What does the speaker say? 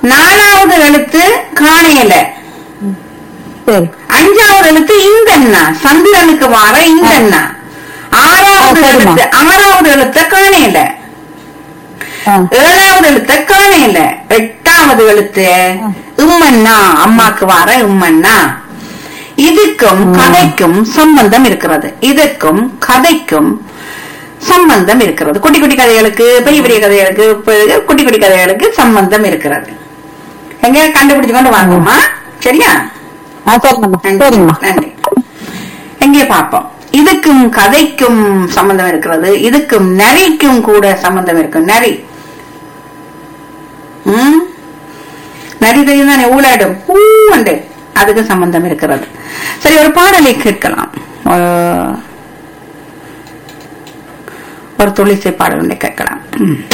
நாலாவது எழுத்து காணையில சரி அஞ்சாவது எழுத்து இங்கண்ணா சந்திரனுக்கு வார இங்கண்ணா ஆறாவது ஆ, சரிம்மா. எழுத்து ஆறாவது எழுத்த காணையில ஆ ஏழாவது எழுத்த காணையில எட்டாவது எழுத்து உம்மண்ணா அம்மாக்கு வார உம்மண்ணா இதுக்கும் கதைக்கும் சம்பந்தம் இருக்கிறது இதுக்கும் கதைக்கும் சம்பந்தம் இருக்கிறது குட்டி குட்டி கதைகளுக்கு பெரிய பெரிய கதைகளுக்கு பெ- குட்டி குட்டி கதைகளுக்கு சம்பந்தம் இருக்கிறது எங்க கண்டுபிடிச்சு கொண்டு வாங்கம்மா சரியா ஆ சரிங்கம்மா நன்றி சரிங்கம்மா நன்றி எங்கே பார்ப்போம் இதுக்கும் கதைக்கும் சம்பந்தம் இருக்கிறது இதுக்கும் நரிக்கும் கூட சம்பந்தம் இருக்கு நரி ம்? நரி தெரியும் தானே ஊழாடும் ஊண்டு அதுக்கு சம்பந்தம் இருக்கிறது சரி ஒரு பாடலை கேட்கலாம் ஒரு- ஒரு துளிசை பாடல் ஒன்றை கேட்கலாம் ம்.